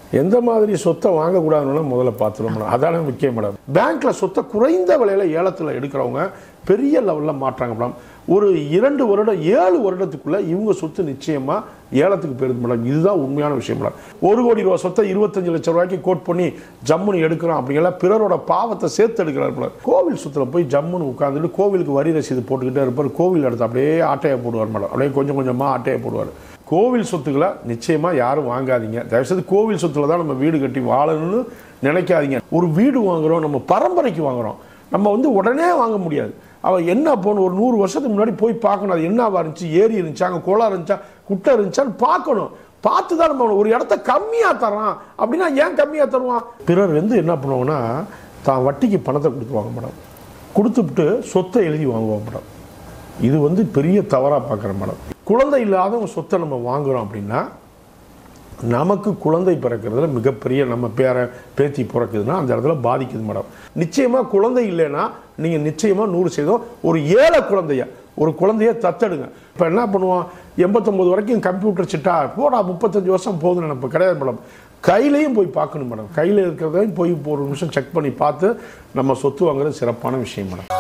எந்த மாதிரி சொத்தை வாங்கக்கூடாதுன்னு முதல்ல பார்த்துருவோம் மேடம் அதான முக்கியம் மேடம் பேங்க்ல சொத்தை குறைந்த விலையில ஏலத்தில் எடுக்கிறவங்க பெரிய லெவலில் மாற்றாங்க மேடம் ஒரு இரண்டு வருடம் ஏழு வருடத்துக்குள்ள இவங்க சொத்து நிச்சயமா ஏலத்துக்கு போயிருது மேடம் இதுதான் உண்மையான விஷயம் மேடம் ஒரு கோடி ரூபா சொத்தை இருபத்தஞ்சு லட்சம் ரூபாய்க்கு கோட் பண்ணி ஜம்முன்னு எடுக்கிறோம் அப்படிங்கிற பிறரோட பாவத்தை சேர்த்து எடுக்கிறார் மேடம் கோவில் சுத்துல போய் ஜம்முன்னு உட்காந்துட்டு கோவிலுக்கு வரி ரசீது போட்டுக்கிட்டே இருப்பார் கோவில் இடத்த அப்படியே ஆட்டையை போடுவார் மேடம் அப்படியே கொஞ்சம் கொஞ்சமா ஆட்டையை போடுவார் கோவில் சொத்துக்களை நிச்சயமா யாரும் வாங்காதீங்க தயவுசெய்து கோவில் சொத்துல தான் நம்ம வீடு கட்டி வாழணும்னு நினைக்காதீங்க ஒரு வீடு வாங்குறோம் நம்ம பரம்பரைக்கு வாங்குறோம் நம்ம வந்து உடனே வாங்க முடியாது அவன் என்ன போகணும் ஒரு நூறு வருஷத்துக்கு முன்னாடி போய் பார்க்கணும் அது என்னவா இருந்துச்சு ஏரி இருந்துச்சா அங்கே குளம் இருந்துச்சா குட்டை இருந்துச்சான்னு பார்க்கணும் பார்த்து தான் நம்ம ஒரு இடத்த கம்மியாக தரான் அப்படின்னா ஏன் கம்மியாக தருவான் பிறர் வந்து என்ன பண்ணுவாங்கன்னா தான் வட்டிக்கு பணத்தை கொடுத்துருவாங்க மேடம் கொடுத்துட்டு சொத்தை எழுதி வாங்குவாங்க மேடம் இது வந்து பெரிய தவறாக பார்க்குறேன் மேடம் குழந்தை இல்லாதவங்க சொத்தை நம்ம வாங்குறோம் அப்படின்னா நமக்கு குழந்தை பிறக்கிறதுல மிகப்பெரிய நம்ம பேர பேத்தி பிறக்குதுன்னா அந்த இடத்துல பாதிக்குது மேடம் நிச்சயமா குழந்தை இல்லைன்னா நீங்க நிச்சயமா நூறு சதவீதம் ஒரு ஏழை குழந்தைய ஒரு குழந்தைய தத்தெடுங்க இப்போ என்ன பண்ணுவோம் எண்பத்தொம்பது வரைக்கும் கம்ப்யூட்டர் சிட்டா போடா முப்பத்தஞ்சு வருஷம் போகுதுன்னு நினைப்பு கிடையாது மேடம் கையிலையும் போய் பார்க்கணும் மேடம் கையில் இருக்கிறதையும் போய் ஒரு நிமிஷம் செக் பண்ணி பார்த்து நம்ம சொத்து வாங்குறது சிறப்பான விஷயம் மேடம்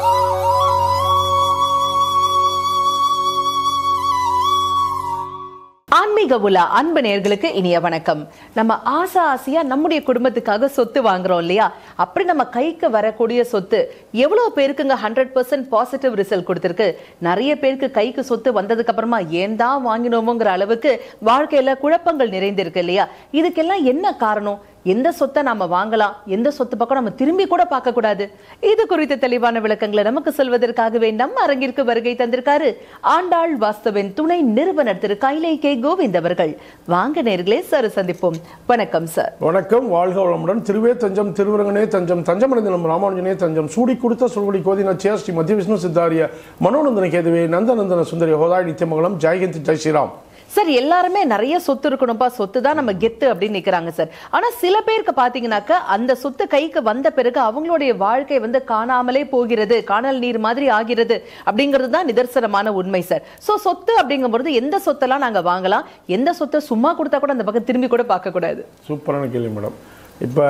ஆன்மீக உலா அன்பு நேர்களுக்கு இனிய வணக்கம் நம்ம ஆசை ஆசையா நம்முடைய குடும்பத்துக்காக சொத்து வாங்குறோம் இல்லையா அப்படி நம்ம கைக்கு வரக்கூடிய சொத்து எவ்வளவு பேருக்குங்க ஹண்ட்ரட் பர்சன்ட் பாசிட்டிவ் ரிசல்ட் கொடுத்திருக்கு நிறைய பேருக்கு கைக்கு சொத்து வந்ததுக்கு அப்புறமா ஏன் தான் வாங்கினோமோங்கிற அளவுக்கு வாழ்க்கையில குழப்பங்கள் நிறைந்திருக்கு இல்லையா இதுக்கெல்லாம் என்ன காரணம் எந்த சொத்தை நாம வாங்கலாம் எந்த சொத்து பக்கம் நம்ம திரும்பி கூட பார்க்க கூடாது இது குறித்த தெளிவான விளக்கங்களை நமக்கு சொல்வதற்காகவே நம்ம அரங்கிற்கு வருகை தந்திருக்காரு ஆண்டாள் வாஸ்தவின் துணை நிறுவனர் திரு கைலை கே கோவிந்த் அவர்கள் வாங்க நேர்களே சார் சந்திப்போம் வணக்கம் சார் வணக்கம் வாழ்க வளமுடன் திருவே தஞ்சம் திருவரங்கனே தஞ்சம் தஞ்சமடைந்தனம் ராமானுஜனே தஞ்சம் சூடி கொடுத்த சொல்வடி கோதி நச்சியா ஸ்ரீ மத்திய விஷ்ணு சித்தாரிய மனோநந்தன கேதுவே நந்தநந்தன சுந்தரி ஹோதாய் நித்தியமங்கலம் ஜெயகந்த் ஜெய் ஸ்ரீராம் சார் எல்லாருமே நிறைய சொத்து இருக்கணும்பா சொத்து தான் நம்ம கெத்து அப்படின்னு நிக்கிறாங்க சார் ஆனா சில பேருக்கு பாத்தீங்கன்னாக்க அந்த சொத்து கைக்கு வந்த பிறகு அவங்களுடைய வாழ்க்கை வந்து காணாமலே போகிறது காணல் நீர் மாதிரி ஆகிறது அப்படிங்கிறது தான் நிதர்சனமான உண்மை சார் சோ சொத்து அப்படிங்கும்போது எந்த சொத்தெல்லாம் நாங்க வாங்கலாம் எந்த சொத்தை சும்மா கொடுத்தா கூட அந்த பக்கம் திரும்பி கூட பார்க்க கூடாது சூப்பரான கேள்வி மேடம் இப்போ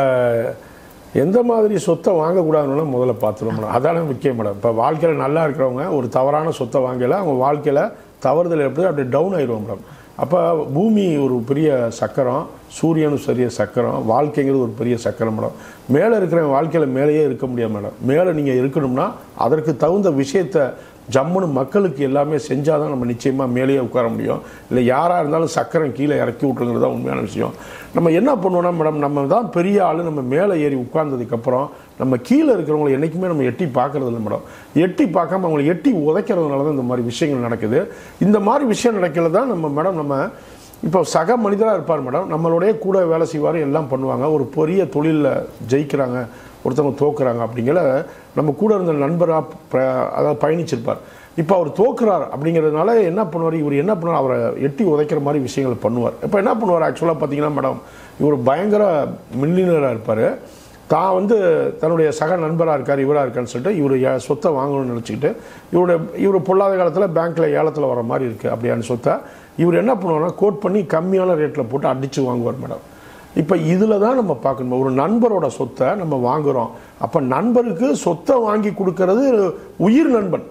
எந்த மாதிரி சொத்தை வாங்கக்கூடாதுன்னு முதல்ல பார்த்துருவோம் மேடம் அதான முக்கியம் மேடம் இப்போ வாழ்க்கையில் நல்லா இருக்கிறவங்க ஒரு தவறான சொத்தை வாங்கல அவங்க வாழ்க்கையில் தவறுதல் எப்படி அப்படி டவுன் ஆயிடுவோம் மேடம் அப்போ பூமி ஒரு பெரிய சக்கரம் சூரியனும் சரிய சக்கரம் வாழ்க்கைங்கிறது ஒரு பெரிய சக்கரம் மேடம் மேலே இருக்கிறவங்க வாழ்க்கையில் மேலேயே இருக்க முடியாது மேடம் மேலே நீங்கள் இருக்கணும்னா அதற்கு தகுந்த விஷயத்தை ஜம்முன்னு மக்களுக்கு எல்லாமே செஞ்சால் தான் நம்ம நிச்சயமாக மேலேயே உட்கார முடியும் இல்லை யாராக இருந்தாலும் சக்கரம் கீழே இறக்கி விட்டுருங்கிறது தான் உண்மையான விஷயம் நம்ம என்ன பண்ணுவோம்னா மேடம் நம்ம தான் பெரிய ஆள் நம்ம மேலே ஏறி உட்கார்ந்ததுக்கப்புறம் நம்ம கீழே இருக்கிறவங்களை என்றைக்குமே நம்ம எட்டி பார்க்கறது இல்லை மேடம் எட்டி பார்க்காம அவங்களை எட்டி உதைக்கிறதுனால தான் இந்த மாதிரி விஷயங்கள் நடக்குது இந்த மாதிரி விஷயம் நடக்கிறது தான் நம்ம மேடம் நம்ம இப்போ சக மனிதராக இருப்பார் மேடம் நம்மளுடைய கூட வேலை செய்வார் எல்லாம் பண்ணுவாங்க ஒரு பெரிய தொழிலில் ஜெயிக்கிறாங்க ஒருத்தவங்க தோக்குறாங்க அப்படிங்கிற நம்ம கூட இருந்த நண்பராக அதாவது பயணிச்சிருப்பார் இப்போ அவர் தோக்குறார் அப்படிங்கிறதுனால என்ன பண்ணுவார் இவர் என்ன பண்ணுவார் அவரை எட்டி உதைக்கிற மாதிரி விஷயங்கள் பண்ணுவார் இப்போ என்ன பண்ணுவார் ஆக்சுவலாக பார்த்தீங்கன்னா மேடம் இவர் பயங்கர மில்லினராக இருப்பார் தான் வந்து தன்னுடைய சக நண்பராக இருக்கார் இவராக இருக்கான்னு சொல்லிட்டு இவர் சொத்தை வாங்கணும்னு நினச்சிக்கிட்டு இவருடைய இவர் பொல்லாத காலத்தில் பேங்க்கில் ஏலத்தில் வர மாதிரி இருக்குது அப்படியான சொத்தை இவர் என்ன பண்ணுவார்னா கோட் பண்ணி கம்மியான ரேட்டில் போட்டு அடித்து வாங்குவார் மேடம் இப்போ இதில் தான் நம்ம பார்க்கணும் ஒரு நண்பரோட சொத்தை நம்ம வாங்குறோம் அப்போ நண்பருக்கு சொத்தை வாங்கி கொடுக்கறது உயிர் நண்பன்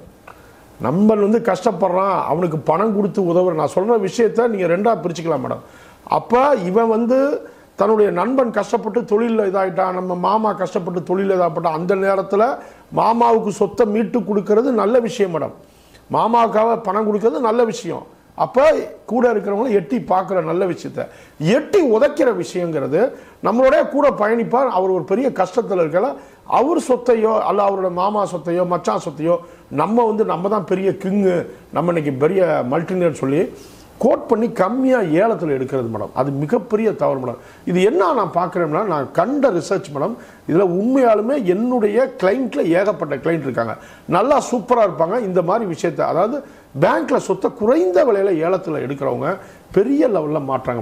நண்பன் வந்து கஷ்டப்படுறான் அவனுக்கு பணம் கொடுத்து உதவுற நான் சொல்கிற விஷயத்த நீங்கள் ரெண்டாக பிரிச்சுக்கலாம் மேடம் அப்போ இவன் வந்து தன்னுடைய நண்பன் கஷ்டப்பட்டு தொழிலில் இதாகிட்டான் நம்ம மாமா கஷ்டப்பட்டு தொழிலில் இதாகப்பட்டான் அந்த நேரத்தில் மாமாவுக்கு சொத்தை மீட்டு கொடுக்கறது நல்ல விஷயம் மேடம் மாமாவுக்காக பணம் கொடுக்கறது நல்ல விஷயம் அப்போ கூட இருக்கிறவங்களும் எட்டி பார்க்குற நல்ல விஷயத்த எட்டி உதைக்கிற விஷயங்கிறது நம்மளுடைய கூட பயணிப்பார் அவர் ஒரு பெரிய கஷ்டத்தில் இருக்கல அவர் சொத்தையோ அல்ல அவரோட மாமா சொத்தையோ மச்சான் சொத்தையோ நம்ம வந்து நம்ம தான் பெரிய கிங்கு நம்ம இன்னைக்கு பெரிய மல்டினியர் சொல்லி கோட் பண்ணி கம்மியாக ஏலத்தில் எடுக்கிறது மேடம் அது மிகப்பெரிய தவறு மேடம் இது என்ன நான் பார்க்குறேன்னா நான் கண்ட ரிசர்ச் மேடம் இதில் உண்மையாலுமே என்னுடைய கிளைண்ட்டில் ஏகப்பட்ட கிளைண்ட் இருக்காங்க நல்லா சூப்பராக இருப்பாங்க இந்த மாதிரி விஷயத்தை அதாவது பேங்க்கில் சொத்தை குறைந்த விலையில் ஏலத்தில் எடுக்கிறவங்க பெரிய லெவலில் மாற்றாங்க மேடம்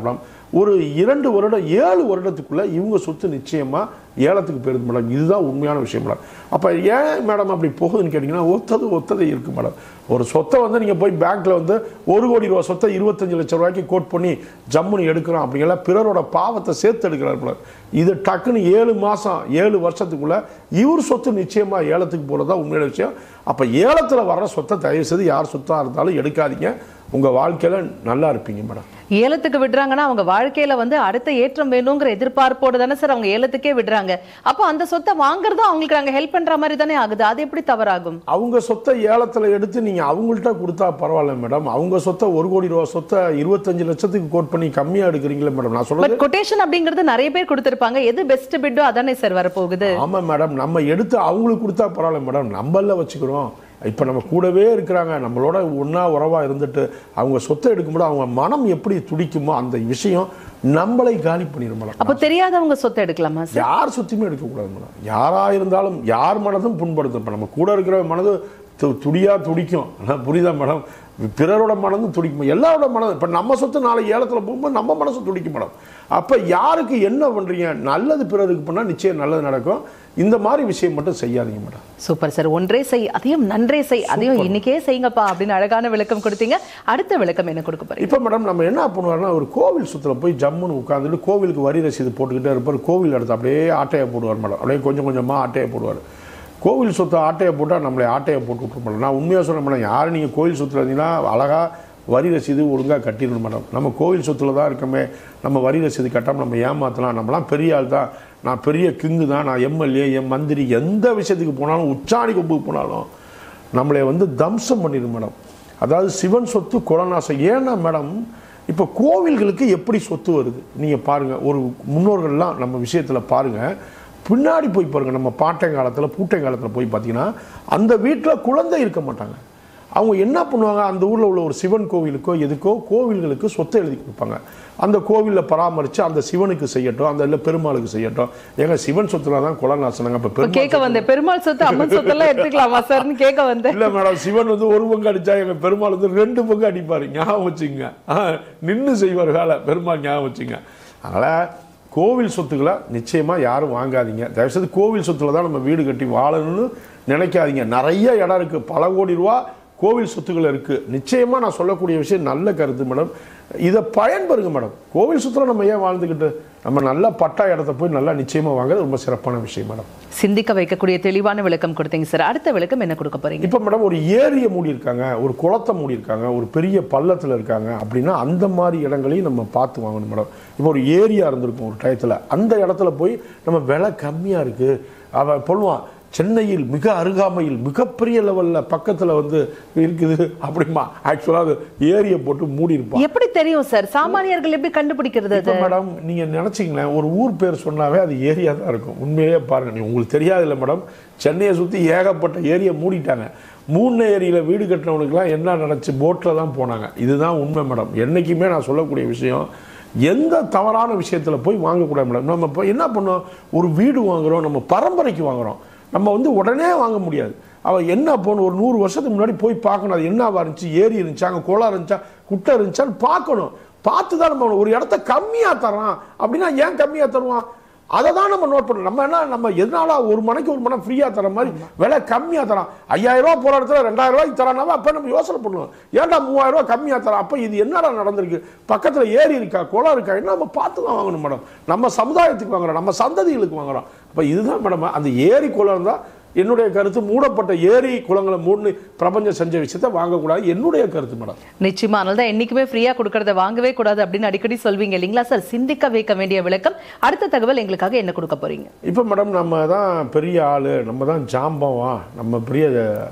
ஒரு இரண்டு வருடம் ஏழு வருடத்துக்குள்ள இவங்க சொத்து நிச்சயமா ஏலத்துக்கு போயிருது மேடம் இதுதான் உண்மையான விஷயம் மேடம் அப்ப ஏன் மேடம் அப்படி போகுதுன்னு கேட்டிங்கன்னா ஒத்தது ஒத்தது இருக்கு மேடம் ஒரு சொத்தை வந்து நீங்க போய் பேங்க்ல வந்து ஒரு கோடி ரூபா சொத்தை இருபத்தஞ்சு லட்சம் ரூபாய்க்கு கோட் பண்ணி ஜம்முன்னு எடுக்கிறோம் அப்படிங்கிற பிறரோட பாவத்தை சேர்த்து எடுக்கிறார் மேடம் இது டக்குன்னு ஏழு மாசம் ஏழு வருஷத்துக்குள்ள இவர் சொத்து நிச்சயமா ஏலத்துக்கு போறதா உண்மையான விஷயம் அப்ப ஏலத்துல வர்ற சொத்தை தயவு செய்து யார் சொத்தா இருந்தாலும் எடுக்காதீங்க உங்க வாழ்க்கையில நல்லா இருப்பீங்க மேடம் ஏலத்துக்கு விடுறாங்கன்னா அவங்க வாழ்க்கையில வந்து அடுத்த ஏற்றம் வேணுங்கிற எதிர்பார்ப்போடு தானே சார் அவங்க ஏலத்துக்கே விடுறாங்க அப்போ அந்த சொத்தை வாங்குறதும் அவங்களுக்கு நாங்க ஹெல்ப் பண்ற மாதிரி தானே ஆகுது அது எப்படி தவறாகும் அவங்க சொத்தை ஏலத்துல எடுத்து நீங்க அவங்கள்ட்ட கொடுத்தா பரவாயில்ல மேடம் அவங்க சொத்தை ஒரு கோடி ரூபா சொத்தை இருபத்தஞ்சு லட்சத்துக்கு கோட் பண்ணி கம்மியா எடுக்கிறீங்களே மேடம் நான் சொல்றது பட் கொட்டேஷன் அப்படிங்கிறது நிறைய பேர் கொடுத்திருப்பாங்க எது பெஸ்ட் பிட்டோ அதானே சார் வரப்போகுது ஆமா மேடம் நம்ம எடுத்து அவங்களுக்கு கொடுத்தா பரவாயில்ல மேடம் நம்மள வச்சுக்கிறோம் இப்ப நம்ம கூடவே இருக்கிறாங்க நம்மளோட ஒண்ணா உறவா இருந்துட்டு அவங்க சொத்தை எடுக்கும்போது அவங்க மனம் எப்படி துடிக்குமோ அந்த விஷயம் நம்மளை காலி பண்ணிடும் மேடம் அப்போ தெரியாதவங்க சொத்தை எடுக்கலாமா சார் யார் சொத்தையுமே எடுக்கக்கூடாது மேடம் யாரா இருந்தாலும் யார் மனதும் புண்படுத்தும் இப்போ நம்ம கூட இருக்கிற மனது து- துடியா துடிக்கும் அதான் புரியுதா மேடம் பிறரோட மனதும் துடிக்கும் எல்லாரோட மனதும் இப்போ நம்ம சொத்து நாளை ஏலத்தில் போகும்போது நம்ம மனசு துடிக்கும் மேடம் அப்போ யாருக்கு என்ன பண்றீங்க நல்லது பிறருக்கு பண்ணால் நிச்சயம் நல்லது நடக்கும் இந்த மாதிரி விஷயம் மட்டும் செய்யாதீங்க மேடம் சூப்பர் சார் ஒன்றே செய் அதையும் நன்றே செய் அதையும் இன்னைக்கே செய்யுங்கப்பா அப்படின்னு அழகான விளக்கம் கொடுத்தீங்க அடுத்த விளக்கம் என்ன கொடுக்க போறீங்க இப்போ மேடம் நம்ம என்ன பண்ணுவாருன்னா ஒரு கோவில் சுத்துல போய் ஜம்முன்னு உட்காந்துட்டு கோவிலுக்கு வரி ரசீது போட்டுக்கிட்டே இருப்பார் கோவில் எடுத்து அப்படியே ஆட்டையை போடுவார் மேடம் அப்படியே கொஞ்சம் கொஞ்சமாக ஆட்டையை போடுவார் கோவில் சொத்தை ஆட்டையை போட்டால் நம்மளை ஆட்டையை போட்டு விட்டுற மேடம் நான் உண்மையாக சொல்ல மேடம் யார் நீங்கள் கோவில் சொத்துல இருந்தீங்கன்னா அழகா வரி ரசீது ஒழுங்காக கட்டிடணும் மேடம் நம்ம கோவில் சொத்துல தான் இருக்கமே நம்ம வரி ரசீது கட்டாமல் நம்ம ஏமாற்றலாம் நம்மலாம் பெரிய ஆள் தான் நான் பெரிய கிங்கு தான் நான் எம்எல்ஏ என் மந்திரி எந்த விஷயத்துக்கு போனாலும் உச்சாணி கொம்புக்கு போனாலும் நம்மளை வந்து தம்சம் பண்ணிடும் மேடம் அதாவது சிவன் சொத்து குலநாசம் ஏன்னா மேடம் இப்போ கோவில்களுக்கு எப்படி சொத்து வருது நீங்கள் பாருங்கள் ஒரு முன்னோர்கள்லாம் நம்ம விஷயத்தில் பாருங்கள் பின்னாடி போய் பாருங்க நம்ம பாட்டைங்காலத்தில் பூட்டைங்காலத்தில் போய் பார்த்தீங்கன்னா அந்த வீட்டில் குழந்தை இருக்க மாட்டாங்க அவங்க என்ன பண்ணுவாங்க அந்த ஊரில் உள்ள ஒரு சிவன் கோவிலுக்கோ எதுக்கோ கோவில்களுக்கு சொத்தை எழுதி கொடுப்பாங்க அந்த கோவிலில் பராமரித்து அந்த சிவனுக்கு செய்யட்டும் அந்த இல்லை பெருமாளுக்கு செய்யட்டும் ஏங்க சிவன் சொத்துல தான் குலநாசனங்க அப்போ இப்ப பெருமாள் கேட்க வந்தேன் பெருமாள் சொத்து அம்மன் சொத்தெல்லாம் எடுத்துக்கலாமா சார்னு கேட்க வந்தேன் இல்ல மேடம் சிவன் வந்து ஒரு பங்கு அடிச்சா எங்க பெருமாள் வந்து ரெண்டு பங்கு அடிப்பாரு ஞாபகம் வச்சுங்க நின்று செய்வார் வேலை பெருமாள் ஞாபகம் வச்சுங்க அதனால கோவில் சொத்துக்களை நிச்சயமா யாரும் வாங்காதீங்க தயவுசெய்து கோவில் சொத்துல தான் நம்ம வீடு கட்டி வாழணும்னு நினைக்காதீங்க நிறைய இடம் இருக்கு பல கோடி ரூபா கோவில் சொத்துக்கள் இருக்கு நிச்சயமா நான் சொல்லக்கூடிய விஷயம் நல்ல கருத்து மேடம் இதை பயன்பெறுங்க மேடம் கோவில் சொத்துல நம்ம ஏன் வாழ்ந்துக்கிட்டு நம்ம நல்ல பட்டா இடத்த போய் நல்லா நிச்சயமா வாங்குறது ரொம்ப சிறப்பான விஷயம் மேடம் சிந்திக்க வைக்கக்கூடிய தெளிவான விளக்கம் கொடுத்தீங்க சார் அடுத்த விளக்கம் என்ன கொடுக்க போறீங்க இப்போ மேடம் ஒரு ஏரியை மூடி இருக்காங்க ஒரு குளத்தை மூடி இருக்காங்க ஒரு பெரிய பள்ளத்தில் இருக்காங்க அப்படின்னா அந்த மாதிரி இடங்களையும் நம்ம பார்த்து வாங்கணும் மேடம் இப்போ ஒரு ஏரியா இருந்திருக்கும் ஒரு டயத்தில் அந்த இடத்துல போய் நம்ம விலை கம்மியாக இருக்கு அவன் சொல்லுவான் சென்னையில் மிக அருகாமையில் மிகப்பெரிய லெவலில் பக்கத்தில் வந்து இருக்குது அப்படிமா ஆக்சுவலாக அது ஏரியை போட்டு மூடி இருப்பான் எப்படி தெரியும் சார் சாமானியர்கள் எப்படி கண்டுபிடிக்கிறது அது இப்போ மேடம் நீங்க நினைச்சீங்களேன் ஒரு ஊர் பேர் சொன்னாவே அது ஏரியா தான் இருக்கும் உண்மையிலே பாருங்க நீங்க உங்களுக்கு தெரியாது இல்லை மேடம் சென்னையை சுத்தி ஏகப்பட்ட ஏரியா மூடிட்டாங்க மூணு ஏரியில வீடு கட்டினவனுக்குலாம் என்ன நடந்துச்சு போட்டில் தான் போனாங்க இதுதான் உண்மை மேடம் என்னைக்குமே நான் சொல்லக்கூடிய விஷயம் எந்த தவறான விஷயத்துல போய் வாங்கக்கூடாது மேடம் நம்ம இப்போ என்ன பண்ணோம் ஒரு வீடு வாங்குறோம் நம்ம பரம்பரைக்கு வாங்குறோம் நம்ம வந்து உடனே வாங்க முடியாது அவன் என்ன போன ஒரு நூறு வருஷத்துக்கு முன்னாடி போய் பார்க்கணும் அது என்னவா இருந்துச்சு ஏரி இருந்துச்சா அங்கே குளம் இருந்துச்சா குட்டை இருந்துச்சான்னு பார்க்கணும் பார்த்து தான் நம்ம ஒரு இடத்த கம்மியா தரான் அப்படின்னா ஏன் கம்மியா தருவான் அதை தான் நம்ம நோட் பண்ணணும் நம்ம என்ன நம்ம எதனால ஒரு மணிக்கு ஒரு மணி ஃப்ரீயா தர மாதிரி விலை கம்மியா தரான் ஐயாயிரம் ரூபாய் போற இடத்துல ரெண்டாயிரம் ரூபாய்க்கு தரானாவே அப்ப நம்ம யோசனை பண்ணுவோம் ஏன்டா மூவாயிரம் ரூபாய் கம்மியா தரான் அப்ப இது என்னடா நடந்திருக்கு பக்கத்துல ஏரி இருக்கா குளம் இருக்கா என்ன நம்ம பார்த்து தான் வாங்கணும் மேடம் நம்ம சமுதாயத்துக்கு வாங்குறோம் நம்ம சந்ததிகளுக்கு வாங்குறோம் அப்ப இதுதான் மேடம் அந்த ஏரி குளம் தான் என்னுடைய கருத்து மூடப்பட்ட ஏரி குளங்களை மூணு பிரபஞ்சம் செஞ்ச விஷயத்தை வாங்கக்கூடாது என்னுடைய கருத்து மேடம் நிச்சயமா அதனால தான் என்னைக்குமே ஃப்ரீயா கொடுக்கறத வாங்கவே கூடாது அப்படின்னு அடிக்கடி சொல்வீங்க இல்லைங்களா சார் சிந்திக்க வைக்க வேண்டிய விளக்கம் அடுத்த தகவல் எங்களுக்காக என்ன கொடுக்க போறீங்க இப்போ மேடம் நம்ம தான் பெரிய ஆளு நம்ம தான் ஜாம்பவா நம்ம பெரிய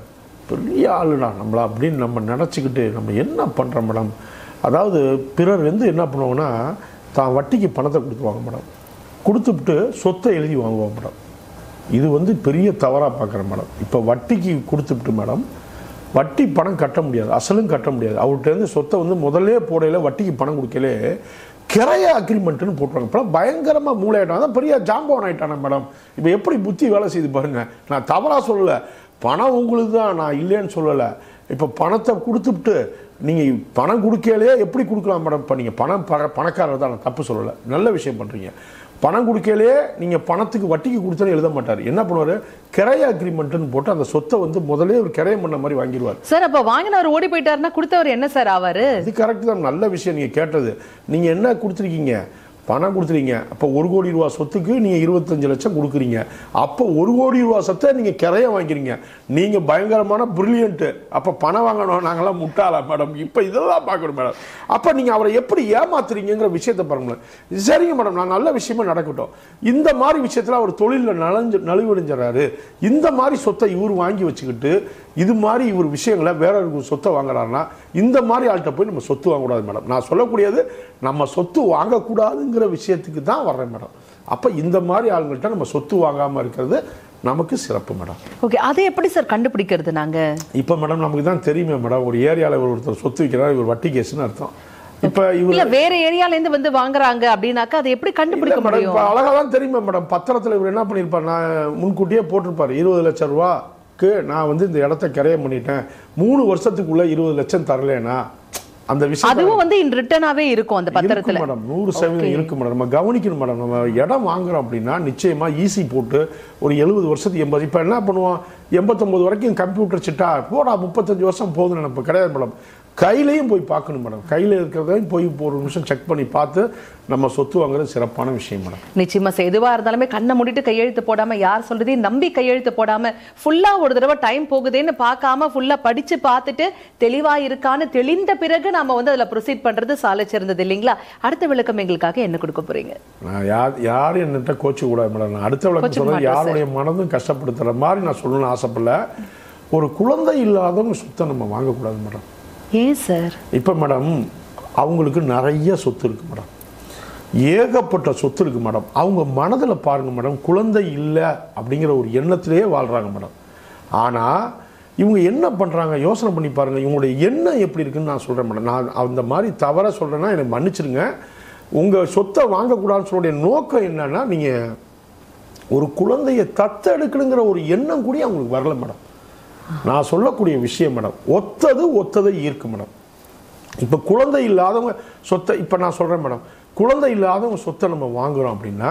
பெரிய ஆளுடா நம்மள அப்படின்னு நம்ம நினச்சிக்கிட்டு நம்ம என்ன பண்ணுறோம் மேடம் அதாவது பிறர் வந்து என்ன பண்ணுவாங்கன்னா தான் வட்டிக்கு பணத்தை கொடுத்துருவாங்க மேடம் கொடுத்துவிட்டு சொத்தை எழுதி வாங்குவாங்க மேடம் இது வந்து பெரிய தவறாக பார்க்குறேன் மேடம் இப்போ வட்டிக்கு கொடுத்துவிட்டு மேடம் வட்டி பணம் கட்ட முடியாது அசலும் கட்ட முடியாது அவர்கிட்ட இருந்து சொத்தை வந்து முதல்ல போடையில வட்டிக்கு பணம் கொடுக்கலே கிரைய அக்ரிமெண்ட்னு போட்டுருவாங்க இப்போலாம் பயங்கரமாக மூளையாயிட்டான் அதான் பெரிய ஜாம்பவன் ஆயிட்டானே மேடம் இப்போ எப்படி புத்தி வேலை செய்து பாருங்க நான் தவறாக சொல்லலை பணம் உங்களுக்கு தான் நான் இல்லைன்னு சொல்லலை இப்போ பணத்தை கொடுத்துட்டு நீங்கள் பணம் கொடுக்கலையே எப்படி கொடுக்கலாம் மேடம் இப்போ நீங்கள் பணம் பண பணக்காரர் தான் நான் தப்பு சொல்லலை நல்ல விஷயம் பண்ணுறீங்க பணம் கொடுக்கலையே நீங்கள் பணத்துக்கு வட்டிக்கு கொடுத்தோன்னு எழுத மாட்டார் என்ன பண்ணுவார் கிரைய அக்ரிமெண்ட்னு போட்டு அந்த சொத்தை வந்து முதலே ஒரு கிரையம் பண்ண மாதிரி வாங்கிடுவார் சார் அப்ப வாங்கினவர் ஓடி போயிட்டாருன்னா கொடுத்தவர் என்ன சார் ஆவாரு இது கரெக்ட் தான் நல்ல விஷயம் நீங்கள் கேட்டது நீங்கள் என்ன கொடுத்துருக்கீங்க பணம் கொடுத்துறீங்க அப்போ ஒரு கோடி ரூபா சொத்துக்கு நீங்கள் இருபத்தஞ்சு லட்சம் கொடுக்குறீங்க அப்போ ஒரு கோடி ரூபா சொத்தை நீங்கள் கிரைய வாங்கிறீங்க நீங்கள் பயங்கரமான பிரில்லியன்ட்டு அப்போ பணம் வாங்கணும் நாங்களாம் முட்டாளா மேடம் இப்போ இதெல்லாம் பார்க்கணும் மேடம் அப்போ நீங்கள் அவரை எப்படி ஏமாத்துறீங்கிற விஷயத்தை பாருங்களேன் சரிங்க மேடம் நான் நல்ல விஷயமா நடக்கட்டும் இந்த மாதிரி விஷயத்தில் அவர் தொழிலில் நலஞ்சு நலிவடைஞ்சிடறாரு இந்த மாதிரி சொத்தை இவர் வாங்கி வச்சுக்கிட்டு இது மாதிரி இவர் விஷயங்களை வேற ஒரு சொத்தை வாங்குறாருன்னா இந்த மாதிரி ஆள்கிட்ட போய் நம்ம சொத்து வாங்கக்கூடாது மேடம் நான் சொல்லக்கூடியது நம்ம சொத்து வாங்கக்கூடாதுங்கிற விஷயத்துக்கு தான் வர்றேன் மேடம் அப்போ இந்த மாதிரி ஆளுங்கள்ட்ட நம்ம சொத்து வாங்காமல் இருக்கிறது நமக்கு சிறப்பு மேடம் ஓகே அதை எப்படி சார் கண்டுபிடிக்கிறது நாங்க இப்போ மேடம் நமக்கு தான் தெரியுமே மேடம் ஒரு ஏரியாவில் ஒருத்தர் சொத்து விற்கிறார் இவர் வட்டி கேஸ்னு அர்த்தம் இப்போ இவர் இல்ல வேற ஏரியால இருந்து வந்து வாங்குறாங்க அப்படின்னாக்கா அதை எப்படி கண்டுபிடிக்க மேடம் முடியும் இப்போ அழகா தான் தெரியுமா மேடம் பத்திரத்தில் இவர் என்ன பண்ணியிருப்பார் நான் முன்கூட்டியே போட்டிருப்பார் இருபது லட்சம் ரூபாக்கு நான் வந்து இந்த இடத்த கிரையம் பண்ணிட்டேன் மூணு வருஷத்துக்குள்ள இருபது லட்சம் தரலேனா அந்த விஷயம் அதுவும் வந்து இன் ரிட்டனாவே இருக்கும் அந்த பத்திரத்துல இருக்கு மேடம் நூறு சதவீதம் இருக்கு மேடம் நம்ம கவனிக்கணும் மேடம் நம்ம இடம் வாங்குறோம் அப்படின்னா நிச்சயமா ஈஸி போட்டு ஒரு எழுபது வருஷத்துக்கு எண்பது இப்போ என்ன பண்ணுவோம் எண்பத்தொம்பது வரைக்கும் கம்ப்யூட்டர் சிட்டா போடா முப்பத்தஞ்சு வருஷம் போதும் நினைப்பு கிடையாது மேடம் கையிலையும் போய் பார்க்கணும் மேடம் கையில் இருக்கிறதையும் போய் ஒரு நிமிஷம் செக் பண்ணி பார்த்து நம்ம சொத்து வாங்குறது சிறப்பான விஷயம் மேடம் நிச்சயமா சார் எதுவா இருந்தாலுமே கண்ணை மூடிட்டு கையெழுத்து போடாம யார் சொல்றதையும் நம்பி கையெழுத்து போடாம ஃபுல்லா ஒரு தடவை டைம் போகுதேன்னு பார்க்காம ஃபுல்லா படிச்சு பார்த்துட்டு தெளிவா இருக்கான்னு தெளிந்த பிறகு நாம வந்து அதுல ப்ரொசீட் பண்றது சாலை சிறந்தது இல்லைங்களா அடுத்த விளக்கம் எங்களுக்காக என்ன கொடுக்க போறீங்க நான் யார் யாரும் என்னட்ட கோச்சு கூடாது மேடம் நான் அடுத்த விளக்கம் கோச்சிக்க சொல்றது மாட்டேன் யாருடைய மனதும் கஷ்டப்படுத்துற மாதிரி நான் சொல்லணும்னு ஆசைப்படல ஒரு குழந்தை இல்லாதவங்க சுத்தம் நம்ம வாங்கக்கூடாது மேடம் ஏன் சார் இப்போ மேடம் அவங்களுக்கு நிறைய சொத்து இருக்கு மேடம் ஏகப்பட்ட சொத்து இருக்கு மேடம் அவங்க மனதில் பாருங்க மேடம் குழந்தை இல்லை அப்படிங்கிற ஒரு எண்ணத்திலேயே வாழ்றாங்க மேடம் ஆனால் இவங்க என்ன பண்ணுறாங்க யோசனை பண்ணி பாருங்க இவங்களுடைய எண்ணம் எப்படி இருக்குன்னு நான் சொல்கிறேன் மேடம் நான் அந்த மாதிரி தவற சொல்கிறேன்னா எனக்கு மன்னிச்சிருங்க உங்கள் சொத்தை வாங்கக்கூடாதுன்னு சொல்லுடைய நோக்கம் என்னன்னா நீங்கள் ஒரு குழந்தையை தத்தெடுக்கணுங்கிற ஒரு எண்ணம் கூட அவங்களுக்கு வரல மேடம் நான் சொல்லக்கூடிய விஷயம் மேடம் ஒத்தது ஒத்ததை ஈர்க்கும் மேடம் இப்போ குழந்தை இல்லாதவங்க சொத்தை இப்போ நான் சொல்கிறேன் மேடம் குழந்தை இல்லாதவங்க சொத்தை நம்ம வாங்குறோம் அப்படின்னா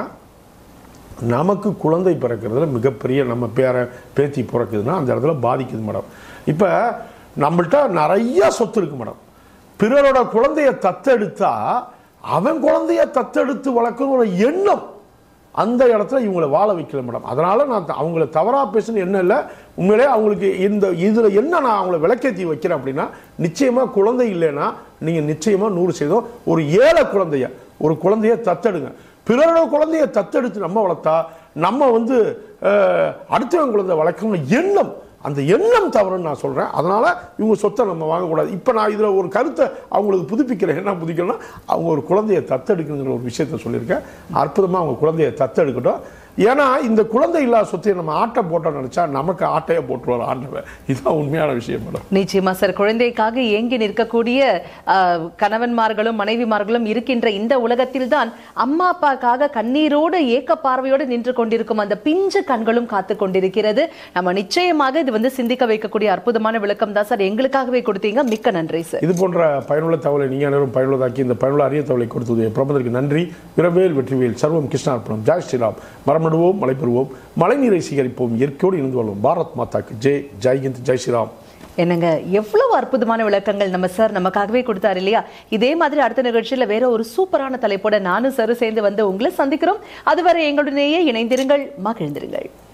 நமக்கு குழந்தை பிறக்கிறதுல மிகப்பெரிய நம்ம பேர பேத்தி பிறக்குதுன்னா அந்த இடத்துல பாதிக்குது மேடம் இப்போ நம்மள்ட்ட நிறைய சொத்து இருக்கு மேடம் பிறரோட குழந்தைய தத்தெடுத்தா அவன் குழந்தைய தத்தெடுத்து வளர்க்கணுங்கிற எண்ணம் அந்த இடத்துல இவங்களை வாழ வைக்கல மேடம் அதனால நான் த- அவங்கள தவறா பேசணும் என்ன இல்லை உண்மையிலே அவங்களுக்கு இந்த இதுல என்ன நான் அவங்கள விளக்கேத்தி வைக்கிறேன் அப்படின்னா நிச்சயமா குழந்தை இல்லைன்னா நீங்க நிச்சயமா நூறு சதவீதம் ஒரு ஏழை குழந்தைய ஒரு குழந்தைய தத்தெடுங்க பிறரோட குழந்தைய தத்தெடுத்து நம்ம வளர்த்தா நம்ம வந்து அஹ், அடுத்தவன் குழந்தை வளர்க்கணும்னு எண்ணம் அந்த எண்ணம் தவறுன்னு நான் சொல்றேன் அதனால இவங்க சொத்தை நம்ம வாங்கக்கூடாது இப்போ நான் இதுல ஒரு கருத்தை அவங்களுக்கு புதுப்பிக்கிறேன் என்ன புதுப்பிக்கிறேன்னா அவங்க ஒரு குழந்தைய தத்தெடுக்கணுங்கிற ஒரு விஷயத்த சொல்லியிருக்கேன் அற்புதமா அவங்க குழந்தைய தத்தெடுக்கட்டும் ஏன்னா இந்த குழந்தை இல்லாத சொத்தை நம்ம ஆட்டை போட்டோம்னு நினைச்சா நமக்கு ஆட்டையை போட்டுருவார் ஆண்டவன் இதுதான் உண்மையான விஷயம் மேடம் நிச்சயமா சார் குழந்தைக்காக ஏங்கி நிற்கக்கூடிய ஆஹ், கணவன்மார்களும் மனைவிமார்களும் இருக்கின்ற இந்த உலகத்தில் தான் அம்மா அப்பாக்காக கண்ணீரோடு ஏக்க பார்வையோடு நின்று கொண்டிருக்கும் அந்த பிஞ்சு கண்களும் காத்து கொண்டிருக்கிறது நம்ம நிச்சயமாக இது வந்து சிந்திக்க வைக்கக்கூடிய அற்புதமான விளக்கம் தான் சார் எங்களுக்காகவே கொடுத்தீங்க மிக்க நன்றி சார் இது போன்ற பயனுள்ள தகவலை நீங்கள் அனைவரும் பயனுள்ளதாக்கி இந்த பயனுள்ள அரிய தகவலை கொடுத்தது பிரபந்தருக்கு நன்றி விரவேல் வெற்றிவேல் சர்வம் கிருஷ்ணார்ப்பணம் ஜாய் ஸ்ரீராம் மரமடுவோம் மலை பெறுவோம் மழைநீரை சீகரிப்போம் இயற்கையோடு இணைந்து வாழ்வோம் பாரத் மாதாக்கு ஜெய் ஜெய்ஹிந்த் ஜெய் ஸ்ரீராம் என்னங்க எவ்வளவு அற்புதமான விளக்கங்கள் நம்ம சார் நமக்காகவே கொடுத்தாரு இல்லையா இதே மாதிரி அடுத்த நிகழ்ச்சியில வேற ஒரு சூப்பரான தலைப்போட நானும் சார் சேர்ந்து வந்து உங்களை சந்திக்கிறோம் அதுவரை எங்களுடனேயே இணைந்திருங்கள் மகிழ்ந்திருங்கள்